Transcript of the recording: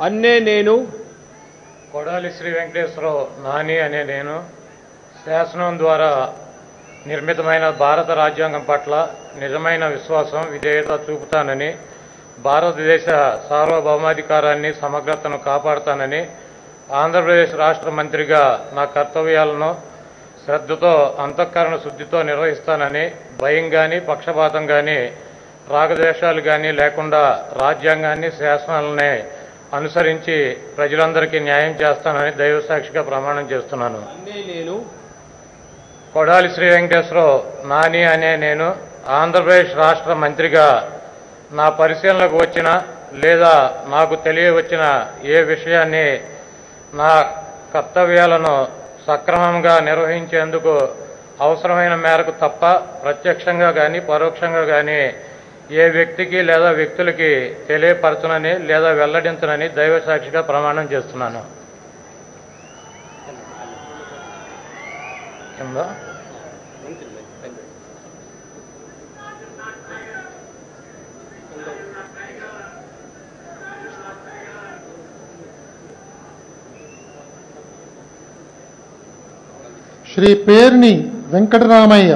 అన్నే నేను కొడాలి శ్రీ వెంకటేశ్వరరావు నాని అనే నేను శాసనం ద్వారా నిర్మితమైన భారత రాజ్యాంగం పట్ల నిజమైన విశ్వాసం విధేయత చూపుతానని భారతదేశ సార్వభౌమాధికారాన్ని సమగ్రతను కాపాడుతానని ఆంధ్రప్రదేశ్ రాష్ట్ర మంత్రిగా నా కర్తవ్యాలను శ్రద్ధతో అంతఃకరణ శుద్ధితో నిర్వహిస్తానని భయం కానీ పక్షపాతం కానీ రాగద్వేషాలు కానీ లేకుండా రాజ్యాంగాన్ని శాసనాలనే అనుసరించి ప్రజలందరికీ న్యాయం చేస్తానని దైవసాక్షిగా ప్రమాణం చేస్తున్నాను అన్నే నేను కొడాలి శ్రీ వెంకటేశ్వరరావు నాని అనే నేను ఆంధ్రప్రదేశ్ రాష్ట్ర మంత్రిగా నా పరిశీలనకు వచ్చిన లేదా నాకు తెలియవచ్చిన ఏ విషయాన్ని నా కర్తవ్యాలను సక్రమంగా నిర్వహించేందుకు అవసరమైన మేరకు తప్ప ప్రత్యక్షంగా కానీ పరోక్షంగా కానీ ఏ వ్యక్తికి లేదా వ్యక్తులకి తెలియపరచునని లేదా వెల్లడించనని దైవసాక్షిగా ప్రమాణం చేస్తున్నాను కింద శ్రీ పేర్ని వెంకటరామయ్య